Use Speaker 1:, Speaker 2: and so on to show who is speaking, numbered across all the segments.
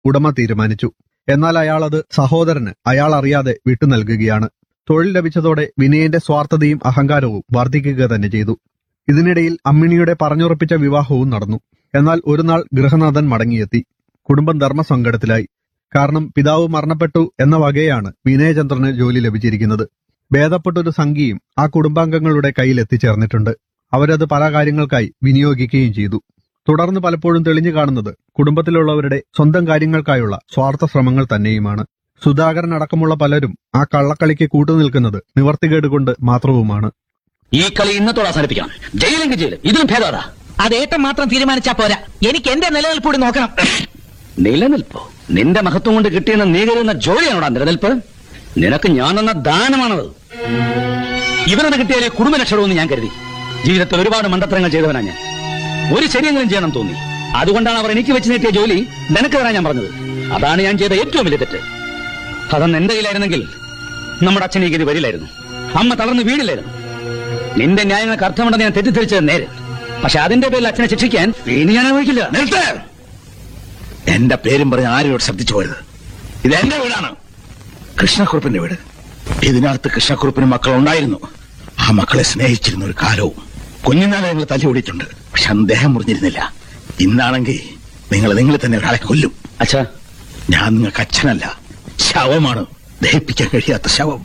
Speaker 1: ഉടമ തീരുമാനിച്ചു എന്നാൽ അയാൾ അത് സഹോദരന് അയാൾ അറിയാതെ വിട്ടു നൽകുകയാണ് തൊഴിൽ ലഭിച്ചതോടെ വിനയന്റെ സ്വാർത്ഥതയും അഹങ്കാരവും വർദ്ധിക്കുക തന്നെ ചെയ്തു ഇതിനിടയിൽ അമ്മിണിയുടെ പറഞ്ഞുറപ്പിച്ച വിവാഹവും നടന്നു എന്നാൽ ഒരു നാൾ ഗൃഹനാഥൻ മടങ്ങിയെത്തി കുടുംബം ധർമ്മസങ്കടത്തിലായി കാരണം പിതാവ് മരണപ്പെട്ടു എന്ന വകയാണ് വിനയചന്ദ്രന് ജോലി ലഭിച്ചിരിക്കുന്നത് ഭേദപ്പെട്ടൊരു സംഖ്യയും ആ കുടുംബാംഗങ്ങളുടെ കയ്യിൽ എത്തിച്ചേർന്നിട്ടുണ്ട് അവരത് പല കാര്യങ്ങൾക്കായി വിനിയോഗിക്കുകയും ചെയ്തു തുടർന്ന് പലപ്പോഴും തെളിഞ്ഞു കാണുന്നത് കുടുംബത്തിലുള്ളവരുടെ സ്വന്തം കാര്യങ്ങൾക്കായുള്ള സ്വാർത്ഥ ശ്രമങ്ങൾ തന്നെയുമാണ് സുധാകരൻ അടക്കമുള്ള പലരും ആ കള്ളക്കളിക്ക് കൂട്ടുനിൽക്കുന്നത് നിവർത്തികേട് കൊണ്ട് മാത്രവുമാണ്
Speaker 2: ഈ കളി ഇന്നത്തോടെ അവസാനിപ്പിക്കണം ജയിലെങ്കിൽ ജയിൽ ഇതിനും ഭേദമാ
Speaker 3: അത് ഏട്ടൻ മാത്രം തീരുമാനിച്ചാ പോരാ എനിക്ക് എന്റെ നിലനിൽപ്പ് കൂടി നോക്കണം
Speaker 2: നിലനിൽപ്പോ നിന്റെ മഹത്വം കൊണ്ട് കിട്ടിയെന്ന് നീ കരുതുന്ന ജോലിയാണോടാ നിലനിൽപ്പ് നിനക്ക് ഞാൻ തന്ന ദാനമാണത് ഇവനെന്ന് കിട്ടിയാലേ കുടുംബ രക്ഷണമെന്ന് ഞാൻ കരുതി ജീവിതത്തിൽ ഒരുപാട് മണ്ടത്തരങ്ങൾ ചെയ്തവനാ ഞാൻ ഒരു ശരിയെങ്കിലും ചെയ്യണം തോന്നി അതുകൊണ്ടാണ് അവർ എനിക്ക് വെച്ച് നീട്ടിയ ജോലി നിനക്ക് തരാൻ ഞാൻ പറഞ്ഞത് അതാണ് ഞാൻ ചെയ്ത ഏറ്റവും വലിയ തെറ്റ് അതൊന്ന് എന്റെ കയ്യിലായിരുന്നെങ്കിൽ നമ്മുടെ അച്ഛൻ ഈ ഗതി വരില്ലായിരുന്നു അമ്മ തളർന്ന് വീടില്ലായിരുന്നു നിന്റെ ന്യായങ്ങൾക്ക് അർത്ഥമുണ്ടെന്ന് ഞാൻ തെറ്റിദ്ധരിച്ചത് നേരെ പക്ഷെ അതിന്റെ പേരിൽ അച്ഛനെ ശിക്ഷിക്കാൻ ഇനി ഞാൻ അനുഭവിക്കില്ല
Speaker 4: നിർത്ത് എന്റെ പേരും പറഞ്ഞ് ആരോട് ശബ്ദിച്ചു പോയത് ഇത് എന്റെ വീടാണ് കൃഷ്ണക്കുറുപ്പിന്റെ വീട് ഇതിനകത്ത് കൃഷ്ണക്കുറുപ്പിന് മക്കൾ ഉണ്ടായിരുന്നു ആ മക്കളെ സ്നേഹിച്ചിരുന്ന ഒരു കാലവും കുഞ്ഞുനാളെ ഞങ്ങൾ തല്ലി ഓടിയിട്ടുണ്ട് പക്ഷെ അന്ന് ദേഹം മുറിഞ്ഞിരുന്നില്ല ഇന്നാണെങ്കിൽ നിങ്ങൾ നിങ്ങൾ തന്നെ ഒരാളെ കൊല്ലും
Speaker 2: അച്ഛാ
Speaker 4: ഞാൻ നിങ്ങൾക്ക് അച്ഛനല്ല ശവമാണ് ദഹിപ്പിക്കാൻ കഴിയാത്ത ശവം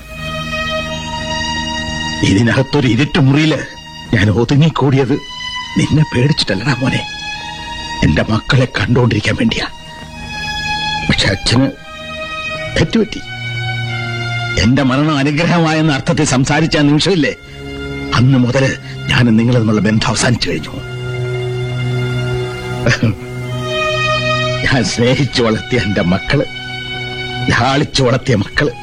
Speaker 4: ഇതിനകത്തൊരു ഇരുട്ട് മുറിയില് ഞാൻ ഒതുങ്ങിക്കൂടിയത് നിന്നെ പേടിച്ചിട്ടല്ലടാ മോനെ എന്റെ മക്കളെ കണ്ടുകൊണ്ടിരിക്കാൻ വേണ്ടിയാ പക്ഷെ അച്ഛന് തെറ്റുപറ്റി എന്റെ മരണം അനുഗ്രഹമായെന്ന അർത്ഥത്തിൽ സംസാരിച്ച ആ നിമിഷമില്ലേ അന്ന് മുതല് ഞാൻ നിങ്ങൾ തമ്മിലുള്ള ബന്ധം അവസാനിച്ചു കഴിഞ്ഞു ഞാൻ സ്നേഹിച്ചു വളർത്തിയ എന്റെ മക്കള് ലാളിച്ചു വളർത്തിയ മക്കള്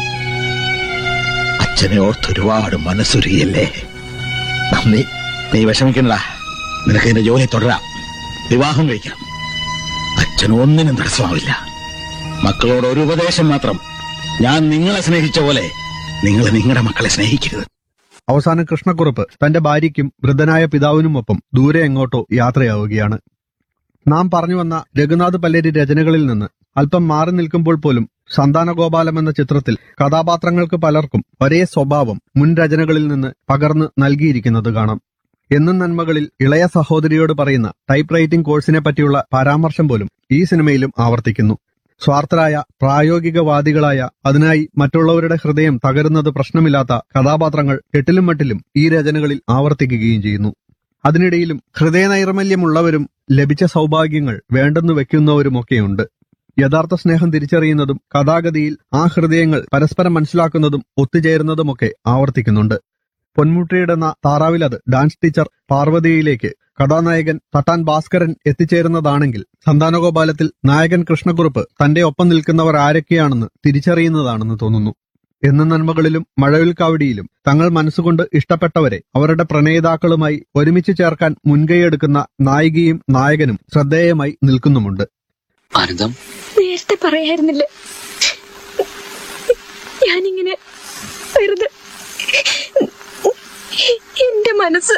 Speaker 4: അച്ഛനെ ഓർത്ത് ഒരുപാട് മനസ്സുരുകയല്ലേ നന്ദി നീ വിഷമിക്കണ്ടടാ നിനക്ക് നിന്റെ ജോലി തുടരാം വിവാഹം കഴിക്കാം അച്ഛൻ ഒന്നിനും തടസ്സമാവില്ല മക്കളോട് ഒരു ഉപദേശം മാത്രം ഞാൻ നിങ്ങളെ സ്നേഹിച്ച പോലെ നിങ്ങൾ നിങ്ങളുടെ മക്കളെ സ്നേഹിക്കരുത്
Speaker 1: അവസാനം കൃഷ്ണക്കുറുപ്പ് തന്റെ ഭാര്യയ്ക്കും വൃദ്ധനായ പിതാവിനുമൊപ്പം ദൂരെ എങ്ങോട്ടോ യാത്രയാവുകയാണ് നാം പറഞ്ഞു വന്ന രഘുനാഥ് പല്ലേരി രചനകളിൽ നിന്ന് അല്പം മാറി നിൽക്കുമ്പോൾ പോലും സന്താനഗോപാലം എന്ന ചിത്രത്തിൽ കഥാപാത്രങ്ങൾക്ക് പലർക്കും ഒരേ സ്വഭാവം മുൻ രചനകളിൽ നിന്ന് പകർന്ന് നൽകിയിരിക്കുന്നത് കാണാം എന്നും നന്മകളിൽ ഇളയ സഹോദരിയോട് പറയുന്ന ടൈപ്പ് റൈറ്റിംഗ് കോഴ്സിനെ പറ്റിയുള്ള പരാമർശം പോലും ഈ സിനിമയിലും ആവർത്തിക്കുന്നു സ്വാർത്ഥരായ പ്രായോഗികവാദികളായ അതിനായി മറ്റുള്ളവരുടെ ഹൃദയം തകരുന്നത് പ്രശ്നമില്ലാത്ത കഥാപാത്രങ്ങൾ എട്ടിലും മട്ടിലും ഈ രചനകളിൽ ആവർത്തിക്കുകയും ചെയ്യുന്നു അതിനിടയിലും ഹൃദയനൈർമല്യമുള്ളവരും ലഭിച്ച സൗഭാഗ്യങ്ങൾ വേണ്ടെന്ന് വെക്കുന്നവരുമൊക്കെയുണ്ട് യഥാർത്ഥ സ്നേഹം തിരിച്ചറിയുന്നതും കഥാഗതിയിൽ ആ ഹൃദയങ്ങൾ പരസ്പരം മനസ്സിലാക്കുന്നതും ഒത്തുചേരുന്നതുമൊക്കെ ആവർത്തിക്കുന്നുണ്ട് പൊന്മുട്ടിയിടുന്ന താറാവിലത് ഡാൻസ് ടീച്ചർ പാർവതിയിലേക്ക് കഥാനായകൻ തട്ടാൻ ഭാസ്കരൻ എത്തിച്ചേരുന്നതാണെങ്കിൽ സന്താനഗോപാലത്തിൽ നായകൻ കൃഷ്ണക്കുറുപ്പ് തന്റെ ഒപ്പം നിൽക്കുന്നവർ ആരൊക്കെയാണെന്ന് തിരിച്ചറിയുന്നതാണെന്ന് തോന്നുന്നു എന്നും നന്മകളിലും മഴവിൽ കാവടിയിലും തങ്ങൾ മനസ്സുകൊണ്ട് ഇഷ്ടപ്പെട്ടവരെ അവരുടെ പ്രണയിതാക്കളുമായി ഒരുമിച്ച് ചേർക്കാൻ മുൻകൈയെടുക്കുന്ന നായികയും നായകനും ശ്രദ്ധേയമായി നിൽക്കുന്നുമുണ്ട്
Speaker 2: ആനന്ദം
Speaker 5: നേരത്തെ പറയായിരുന്നില്ല ഞാനിങ്ങനെ വെറുതെ എന്റെ മനസ്സ്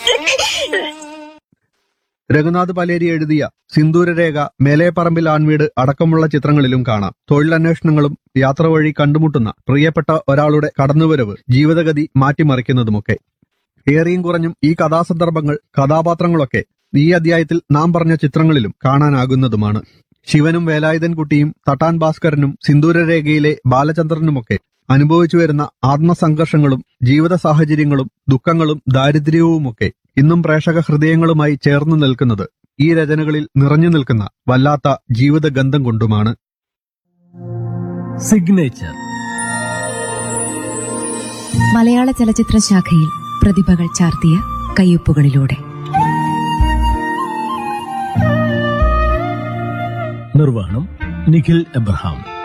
Speaker 1: രഘുനാഥ് പലേരി എഴുതിയ സിന്ദൂരരേഖ മേലേപ്പറമ്പിൽ ആൺവീട് അടക്കമുള്ള ചിത്രങ്ങളിലും കാണാം തൊഴിലന്വേഷണങ്ങളും യാത്ര വഴി കണ്ടുമുട്ടുന്ന പ്രിയപ്പെട്ട ഒരാളുടെ കടന്നുവരവ് ജീവിതഗതി മാറ്റിമറിക്കുന്നതുമൊക്കെ ഏറിയും കുറഞ്ഞും ഈ കഥാസന്ദർഭങ്ങൾ കഥാപാത്രങ്ങളൊക്കെ ഈ അധ്യായത്തിൽ നാം പറഞ്ഞ ചിത്രങ്ങളിലും കാണാനാകുന്നതുമാണ് ശിവനും വേലായുധൻ കുട്ടിയും തട്ടാൻ ഭാസ്കരനും സിന്ദൂരരേഖയിലെ ബാലചന്ദ്രനുമൊക്കെ അനുഭവിച്ചു വരുന്ന ആത്മസംഘർഷങ്ങളും ജീവിത സാഹചര്യങ്ങളും ദുഃഖങ്ങളും ദാരിദ്ര്യവുമൊക്കെ ഇന്നും പ്രേക്ഷക ഹൃദയങ്ങളുമായി ചേർന്നു നിൽക്കുന്നത് ഈ രചനകളിൽ നിറഞ്ഞു നിൽക്കുന്ന വല്ലാത്ത ജീവിതഗന്ധം കൊണ്ടുമാണ്
Speaker 6: സിഗ്നേച്ചർ
Speaker 7: മലയാള ചലച്ചിത്ര ശാഖയിൽ പ്രതിഭകൾ ചാർത്തിയ കയ്യൊപ്പുകളിലൂടെ
Speaker 6: നിർവഹണം നിഖിൽ എബ്രഹാം